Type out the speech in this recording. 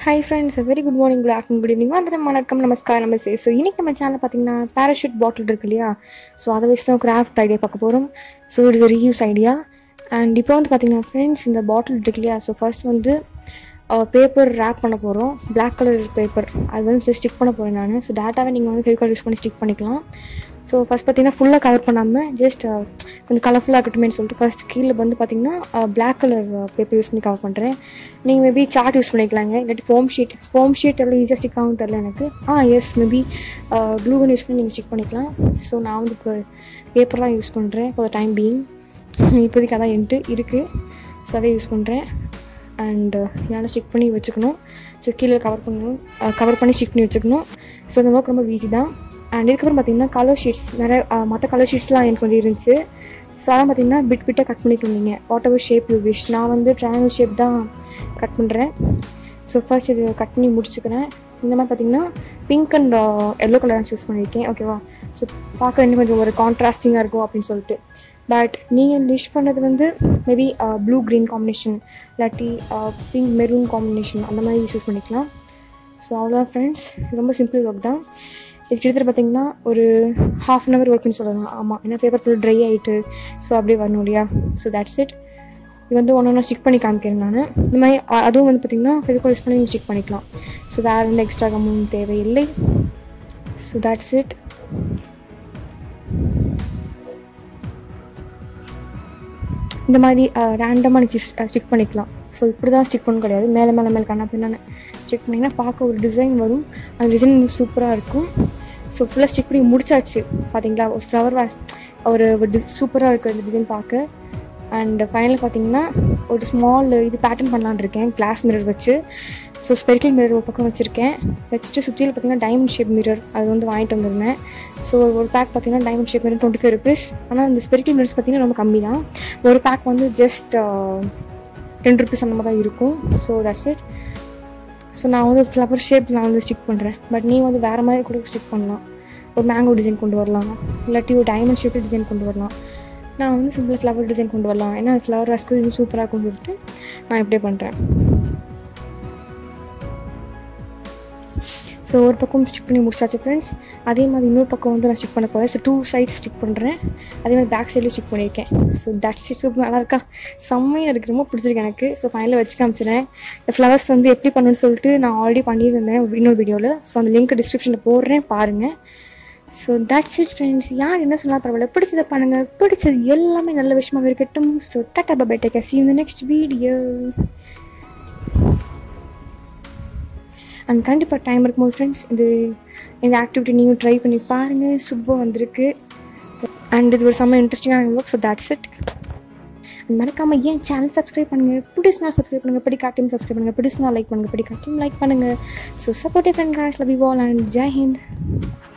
high friends very good morning good afternoon good evening வந்துடும் வணக்கம் நமஸ்கார் நமஸ்தே so இன்றைக்கி நம்ம சேனல் பார்த்தீங்கன்னா பேராஷூட் பாட்டில் இருக்கு இல்லையா ஸோ அதை வச்சு தான் கிராஃப்ட் ஐடியா பார்க்க போகிறோம் so it's reuse idea and இப்போ வந்து பார்த்தீங்கன்னா ஃப்ரெண்ட்ஸ் இந்த பாட்டில் இருக்கு இல்லையா ஸோ ஃபர்ஸ்ட் வந்து பேப்பர் ரேப் பண்ண போகிறோம் பிளாக் கலர் பேப்பர் அது வந்து ஸ்டிக் பண்ண போகிறேன் நான் ஸோ டேட்டாவே நீங்கள் வந்து ஃபெவிகால் யூஸ் பண்ணி ஸ்டிக் பண்ணிக்கலாம் ஸோ ஃபஸ்ட் பார்த்தீங்கன்னா ஃபுல்லாக கவர் பண்ணாமல் ஜஸ்ட் கொஞ்சம் கலர்ஃபுல்லாக இருக்கட்டுமே சொல்லிட்டு ஃபஸ்ட் கீழே வந்து பார்த்தீங்கன்னா பிளாக் கலர் பேப்பர் யூஸ் பண்ணி கவர் பண்ணுறேன் நீங்கள் மேபி சார்ட் யூஸ் பண்ணிக்கலாங்க இல்லாட்டி ஃபோம் ஷீட் ஃபோம் ஷீட் எவ்வளோ ஈஸியாக ஸ்டிக் ஆகும் தெரில எனக்கு ஆ yes maybe glue gun use பண்ணி நீங்கள் ஸ்டிக் பண்ணிக்கலாம் ஸோ நான் வந்து இப்போ பேப்பர் தான் யூஸ் பண்ணுறேன் ஃபார் டைம் பீயிங் இப்போதைக்கு அதான் என்ட்டு இருக்குது ஸோ அதை யூஸ் பண்ணுறேன் அண்டு இதனால் ஸ்டிக் பண்ணி வச்சுக்கணும் ஸோ கீழே கவர் பண்ணணும் கவர் பண்ணி ஸ்டிக் பண்ணி வச்சுக்கணும் ஸோ இந்த ஒர்க் ரொம்ப ஈஸி தான் அண்ட் இதுக்கப்புறம் பார்த்தீங்கன்னா கலர் ஷீட்ஸ் நிறைய மற்ற கலர் ஷீட்ஸ்லாம் எனக்கு கொஞ்சம் இருந்துச்சு ஸோ அதெல்லாம் பார்த்தீங்கன்னா பிட் பிட்டாக கட் பண்ணிட்டு வந்தீங்க whatever shape you wish நான் வந்து ட்ரையாங்கிள் ஷேப் தான் கட் பண்ணுறேன் ஸோ ஃபர்ஸ்ட் இது கட் பண்ணி முடிச்சுக்கிறேன் இந்த மாதிரி பார்த்தீங்கன்னா pink and yellow colour choose பண்ணியிருக்கேன் ஓகேவா ஸோ பார்க்க இன்னும் கொஞ்சம் ஒரு கான்ட்ராஸ்டிங்காக இருக்கும் அப்படின்னு சொல்லிட்டு பட் நீங்கள் லிஸ்ட் பண்ணது வந்து மேபி ப்ளூ க்ரீன் காம்பினேஷன் இல்லாட்டி பிங்க் மெரூன் காம்பினேஷன் அந்த மாதிரி யூஸ் பண்ணிக்கலாம் ஸோ அவ்வளோதான் ஃப்ரெண்ட்ஸ் ரொம்ப சிம்பிள் ஒர்க் தான் இது கிட்டத்தட்ட பார்த்தீங்கன்னா ஒரு ஹாஃப் அன் ஹவர் ஒர்க்குன்னு சொல்லலாம் ஆமாம் ஏன்னா பேப்பர் ஃபுல் ட்ரை ஆகிட்டு ஸோ அப்படியே வரணும் இல்லையா ஸோ தட்ஸ் இட் இது வந்து ஒன்று ஒன்றா ஸ்டிக் பண்ணி காமிக்கிறேன் நான் இந்த மாதிரி அதுவும் வந்து பார்த்திங்கன்னா ஃபெவிகால் யூஸ் பண்ணி நீங்கள் ஸ்டிக் பண்ணிக்கலாம் ஸோ வேறு எந்த எக்ஸ்ட்ரா கம்மும் தேவையில்லை ஸோ தட்ஸ் இட் இந்த மாதிரி ரேண்டமாக நீங்கள் ஸ்டிக் பண்ணிக்கலாம் ஸோ இப்படி தான் ஸ்டிக் பண்ண கிடையாது மேலே மேலே மேலே கண்ணா பின்னான்னு ஸ்டிக் பண்ணிங்கன்னா பார்க்க ஒரு டிசைன் வரும் அந்த டிசைன் சூப்பராக இருக்கும் ஸோ ஃபுல்லாக ஸ்டிக் பண்ணி முடிச்சாச்சு பார்த்தீங்களா ஒரு ஃப்ளவர் வாஸ் ஒரு டி சூப்பராக இருக்குது அந்த டிசைன் பார்க்க அண்ட் ஃபைனல் பார்த்தீங்கன்னா ஒரு ஸ்மால் இது பேட்டர்ன் பண்ணலான்னு இருக்கேன் கிளாஸ் மிரர் வச்சு ஸோ ஸ்பெரிக்கல் மிரர் ஒரு பக்கம் வச்சுருக்கேன் வச்சுட்டு சுற்றியில் பார்த்தீங்கன்னா டைமண்ட் ஷேப் மிரர் அது வந்து வாங்கிட்டு வந்திருந்தேன் ஸோ ஒரு பேக் பார்த்தீங்கன்னா diamond shape mirror twenty five rupees ஆனால் இந்த ஸ்பெரிக்கல் மிரர்ஸ் பார்த்தீங்கன்னா ரொம்ப கம்மி தான் ஒரு பேக் வந்து ஜஸ்ட் டென் ருபீஸ் அந்த மாதிரி தான் இருக்கும் ஸோ தட்ஸ் இட் ஸோ நான் வந்து ஃப்ளவர் ஷேப் நான் வந்து ஸ்டிக் பண்ணுறேன் பட் நீ வந்து வேறு மாதிரி கூட ஸ்டிக் பண்ணலாம் ஒரு மேங்கோ டிசைன் கொண்டு வரலாம் இல்லாட்டி ஒரு டைமண்ட் ஷேப்பில் டிசைன் கொண்டு வரலாம் நான் வந்து சிம்பிளாக ஃப்ளவர் டிசைன் கொண்டு வரலாம் ஏன்னா ஃப்ளவர் ரஸ்க்கு இன்னும் சூப்பராக கொண்டு வந்துட்டு நான் இப்படியே பண்ணுறேன் ஸோ ஒரு பக்கம் ஸ்டிக் பண்ணி முடிச்சாச்சு ஃப்ரெண்ட்ஸ் அதே மாதிரி இன்னொரு பக்கம் வந்து நான் ஸ்டிக் பண்ண போகிறேன் ஸோ டூ சைட் ஸ்டிக் பண்ணுறேன் அதே மாதிரி பேக் சைடில் ஸ்டிக் பண்ணியிருக்கேன் ஸோ தட்ஸ் இட் சூப்பர் நல்லா இருக்கா செம்மையாக இருக்குது ரொம்ப பிடிச்சிருக்கு எனக்கு ஸோ ஃபைனலில் வச்சு காமிச்சினேன் இந்த ஃப்ளவர்ஸ் வந்து எப்படி பண்ணணும்னு சொல்லிட்டு நான் ஆல்ரெடி பண்ணியிருந்தேன் இன்னொரு வீடியோவில் ஸோ அந்த லிங்க் டிஸ்கிரிப்ஷனில் போடுறேன் பாருங்கள் ஸோ தட்ஸ் இட் ஃப்ரெண்ட்ஸ் யார் என்ன சொன்னால் பரவாயில்ல பிடிச்சதை பண்ணுங்கள் பிடிச்சது எல்லாமே நல்ல விஷயமாக இருக்கட்டும் so tata bye take see இந்த நெக்ஸ்ட் வீடியோ அண்ட் கண்டிப்பாக டைம் இருக்கும்போது ஃப்ரெண்ட்ஸ் இது இந்த ஆக்டிவிட்டி நீங்கள் ட்ரை பண்ணி பாருங்கள் சூப்பராக வந்திருக்கு அண்ட் இது ஒரு செம்ம இன்ட்ரெஸ்டிங்கான ஒர்க் ஸோ தட்ஸ் இட் மறக்காமல் ஏன் சேனல் சப்ஸ்கிரைப் பண்ணுங்கள் பிடிச்சினா சப்ஸ்கிரைப் பண்ணுங்கள் பிடிக்காட்டியும் சப்ஸ்கிரைப் பண்ணுங்கள் பிடிச்சினா லைக் பண்ணுங்கள் பிடிக்காட்டியும் லைக் பண்ணுங்கள் so supportive friend guys love you all and ஜெய் ஹிந்த்